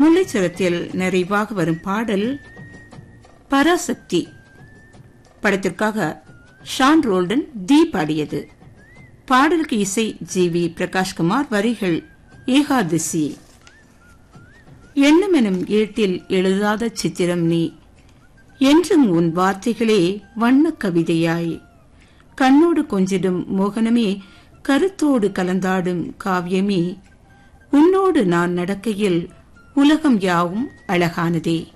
முல்லைச்சரத்தில் நிறைவாக வரும் பாடல் பராசக்தி படத்திற்காக ஷான் ரோல்டன் தி பாடியது பாடலுக்கு இசை ஜி வி பிரகாஷ்குமார் வரிகள் ஏகாதசி எண்ணமெனும் ஏட்டில் எழுதாத சித்திரம் நீ என்றும் உன் வார்த்தைகளே வண்ணக் கவிதையாய் கண்ணோடு கொஞ்சிடும் மோகனமே கருத்தோடு கலந்தாடும் காவியமே உன்னோடு நான் நடக்கையில் உலகம் யாவும் அழகானதே